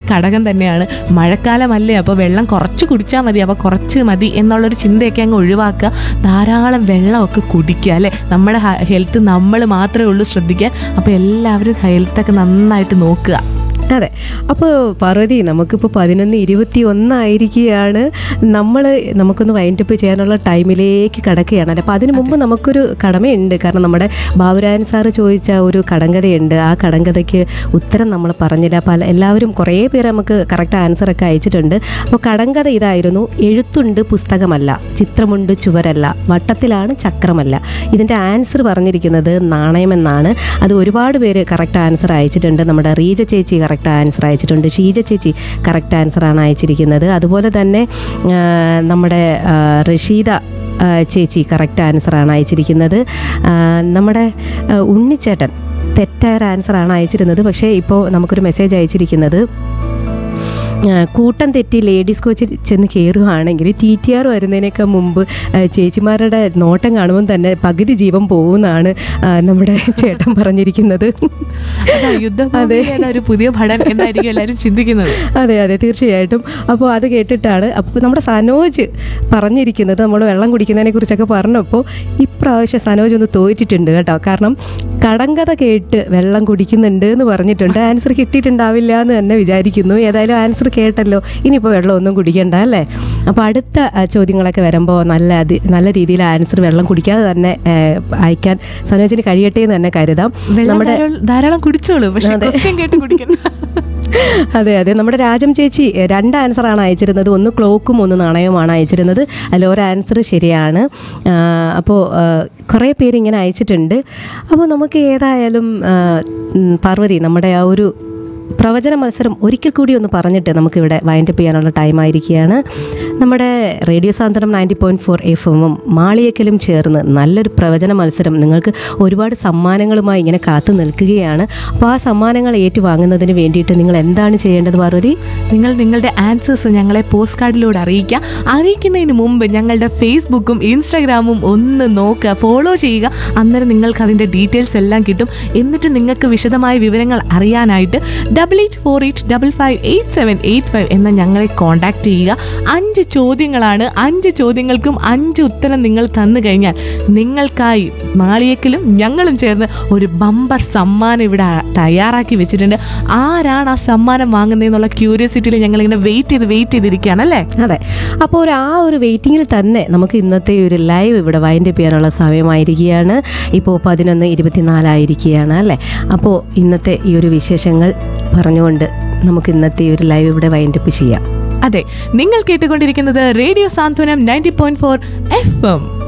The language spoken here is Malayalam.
ഘടകം തന്നെയാണ് മഴക്കാലമല്ലേ അപ്പോൾ വെള്ളം കുറച്ച് കുടിച്ചാൽ മതി അപ്പോൾ കുറച്ച് മതി എന്നുള്ളൊരു ചിന്തയൊക്കെ അങ്ങ് ഒഴിവാക്കുക ധാരാളം വെള്ളമൊക്കെ കുടിക്കുക അല്ലേ നമ്മുടെ ഹെൽത്ത് നമ്മൾ മാത്രമേ ഉള്ളൂ ശ്രദ്ധിക്കാൻ അപ്പോൾ എല്ലാവരും ഹെൽത്തൊക്കെ നന്നായിട്ട് നോക്കുക അതെ അപ്പോൾ പാർവതി നമുക്കിപ്പോൾ പതിനൊന്ന് ഇരുപത്തി ഒന്നായിരിക്കുകയാണ് നമ്മൾ നമുക്കൊന്ന് വൈൻഡപ്പ് ചെയ്യാനുള്ള ടൈമിലേക്ക് കടക്കുകയാണ് അല്ലേ അപ്പോൾ അതിന് മുമ്പ് നമുക്കൊരു കടമയുണ്ട് കാരണം നമ്മുടെ ബാബുരായൻ സാറ് ചോദിച്ച ഒരു കടങ്കഥയുണ്ട് ആ കടങ്കഥയ്ക്ക് ഉത്തരം നമ്മൾ പറഞ്ഞില്ല പല എല്ലാവരും കുറേ പേര് നമുക്ക് കറക്റ്റ് ആൻസറൊക്കെ അയച്ചിട്ടുണ്ട് അപ്പോൾ കടങ്കഥ ഇതായിരുന്നു എഴുത്തുണ്ട് പുസ്തകമല്ല ചിത്രമുണ്ട് ചുവരല്ല വട്ടത്തിലാണ് ചക്രമല്ല ഇതിൻ്റെ ആൻസർ പറഞ്ഞിരിക്കുന്നത് നാണയമെന്നാണ് അത് ഒരുപാട് പേര് കറക്റ്റ് ആൻസർ അയച്ചിട്ടുണ്ട് നമ്മുടെ റീജ ചേച്ചി കറക്റ്റ് ആൻസർ അയച്ചിട്ടുണ്ട് ഷീജ ചേച്ചി കറക്റ്റ് ആൻസറാണ് അയച്ചിരിക്കുന്നത് അതുപോലെ തന്നെ ആ, നമ്മുടെ ആ, റഷീദ ആ, ചേച്ചി കറക്റ്റ് ആൻസറാണ് അയച്ചിരിക്കുന്നത് ആ, നമ്മുടെ ആ, ഉണ്ണിച്ചേട്ടൻ തെറ്റായ ഒരു ആൻസറാണ് അയച്ചിരുന്നത് പക്ഷേ ഇപ്പോൾ നമുക്കൊരു മെസ്സേജ് അയച്ചിരിക്കുന്നത് ആ, കൂട്ടം തെറ്റി ലേഡീസ് കോച്ച് ചെന്ന് കയറുകയാണെങ്കിൽ ടി ടി ആർ വരുന്നതിനൊക്കെ മുമ്പ് ആ, ചേച്ചിമാരുടെ നോട്ടം കാണുമ്പോൾ തന്നെ പകുതി ജീവൻ പോകുമെന്നാണ് ആ, നമ്മുടെ ചേട്ടൻ പറഞ്ഞിരിക്കുന്നത് അതാ യുദ്ധഭൂമിയിലെ ഒരു പുതിയ ഭടൻ എന്നായിരിക്കും എല്ലാവരും ചിന്തിക്കുന്നത് അതെ അതെ തീർച്ചയായിട്ടും അപ്പോൾ അത് കേട്ടിട്ടാണ് അപ്പോൾ നമ്മുടെ സനോജ് പറഞ്ഞിരിക്കുന്നത് നമ്മൾ വെള്ളം കുടിക്കുന്നതിനെ കുറിച്ചൊക്കെ പറഞ്ഞപ്പോൾ ഇപ്രാവശ്യം സനോജ് ഒന്ന് തോറ്റിട്ടുണ്ട് കേട്ടോ കാരണം കടങ്കഥ കേട്ട് വെള്ളം കുടിക്കുന്നുണ്ട് എന്ന് പറഞ്ഞിട്ടുണ്ട് ആൻസർ കിട്ടിയിട്ടുണ്ടാവില്ല എന്ന് തന്നെ വിചാരിക്കുന്നു ഏതായാലും ആൻസർ കേട്ടല്ലോ ഇനിയിപ്പോൾ വെള്ളം ഒന്നും കുടിക്കണ്ട അല്ലേ അപ്പോൾ അടുത്ത ആ, ചോദ്യങ്ങളൊക്കെ വരുമ്പോൾ നല്ല അതി നല്ല രീതിയിൽ ആൻസർ വെള്ളം കുടിക്കാതെ തന്നെ ആ, അയക്കാൻ സനോജിന് കഴിയട്ടെ എന്ന് തന്നെ കരുതാം വെള്ളം ധാരാളം- ധാരാളം കുടിച്ചോളൂ പക്ഷെ ക്വസ്റ്റ്യൻ കേട്ട് കുടിക്കണം അതെ അതെ നമ്മുടെ രാജം ചേച്ചി എ, രണ്ട് ആൻസറാണ് അയച്ചിരുന്നത് ഒന്ന് ക്ലോക്കും ഒന്ന് നാണയവുമാണ് അയച്ചിരുന്നത് അതിൽ ഒരു ആൻസർ ശരിയാണ് ആ, അപ്പോൾ ആ, കുറേ പേര് ഇങ്ങനെ അയച്ചിട്ടുണ്ട് അപ്പോൾ നമുക്ക് ഏതായാലും ആ, ഉം, പാർവതി നമ്മുടെ ആ ഒരു പ്രവചന മത്സരം ഒരിക്കൽ കൂടി ഒന്ന് പറഞ്ഞിട്ട് നമുക്കിവിടെ വൈൻഡപ്പ് ചെയ്യാനുള്ള ടൈം ആയിരിക്കുകയാണ് നമ്മുടെ radio Santhwanam ninety point four F എമ്മും മാളിയക്കലും ചേർന്ന് നല്ലൊരു പ്രവചന മത്സരം നിങ്ങൾക്ക് ഒരുപാട് സമ്മാനങ്ങളുമായി ഇങ്ങനെ കാത്തു നിൽക്കുകയാണ് അപ്പോൾ ആ സമ്മാനങ്ങൾ ഏറ്റുവാങ്ങുന്നതിന് വേണ്ടിയിട്ട് നിങ്ങൾ എന്താണ് ചെയ്യേണ്ടത് പാർവതി നിങ്ങൾ നിങ്ങളുടെ ആൻസേഴ്സ് ഞങ്ങളെ പോസ്റ്റ് കാർഡിലൂടെ അറിയിക്കുക അറിയിക്കുന്നതിന് മുമ്പ് ഞങ്ങളുടെ ഫേസ്ബുക്കും ഇൻസ്റ്റാഗ്രാമും ഒന്ന് നോക്കുക ഫോളോ ചെയ്യുക അന്നേരം നിങ്ങൾക്ക് അതിൻ്റെ ഡീറ്റെയിൽസ് എല്ലാം കിട്ടും എന്നിട്ട് നിങ്ങൾക്ക് വിശദമായ വിവരങ്ങൾ അറിയാനായിട്ട് double eight four eight double five eight seven eight five എന്ന ഞങ്ങളെ കോൺടാക്ട് ചെയ്യുക അഞ്ച് ചോദ്യങ്ങളാണ് അഞ്ച് ചോദ്യങ്ങൾക്കും അഞ്ച് ഉത്തരം നിങ്ങൾ തന്നു കഴിഞ്ഞാൽ നിങ്ങൾക്കായി മാളിയേക്കലും ഞങ്ങളും ചേർന്ന് ഒരു ബമ്പർ സമ്മാനം ഇവിടെ തയ്യാറാക്കി വെച്ചിട്ടുണ്ട് ആരാണ് ആ സമ്മാനം വാങ്ങുന്നതെന്നുള്ള ക്യൂരിയോസിറ്റിയിൽ ഞങ്ങൾ ഇങ്ങനെ വെയിറ്റ് ചെയ്ത് വെയിറ്റ് ചെയ്തിരിക്കുകയാണ് അല്ലേ അതെ അപ്പോൾ ഒരു ആ ഒരു വെയിറ്റിങ്ങിൽ തന്നെ നമുക്ക് ഇന്നത്തെ ഒരു ലൈവ് ഇവിടെ വൈൻഡപ്പ് ചെയ്യാനുള്ള സമയമായിരിക്കുകയാണ് ഇപ്പോൾ പതിനൊന്ന് ഇരുപത്തിനാലായിരിക്കുകയാണ് അല്ലേ അപ്പോൾ ഇന്നത്തെ ഈ ഒരു വിശേഷങ്ങൾ പറഞ്ഞുകൊണ്ട് നമുക്ക് ഇന്നത്തെ ഈ ഒരു ലൈവ് ഇവിടെ വൈൻഡപ്പ് ചെയ്യാം അതെ നിങ്ങൾ കേട്ടുകൊണ്ടിരിക്കുന്നത് radio Santhwanam ninety point four F M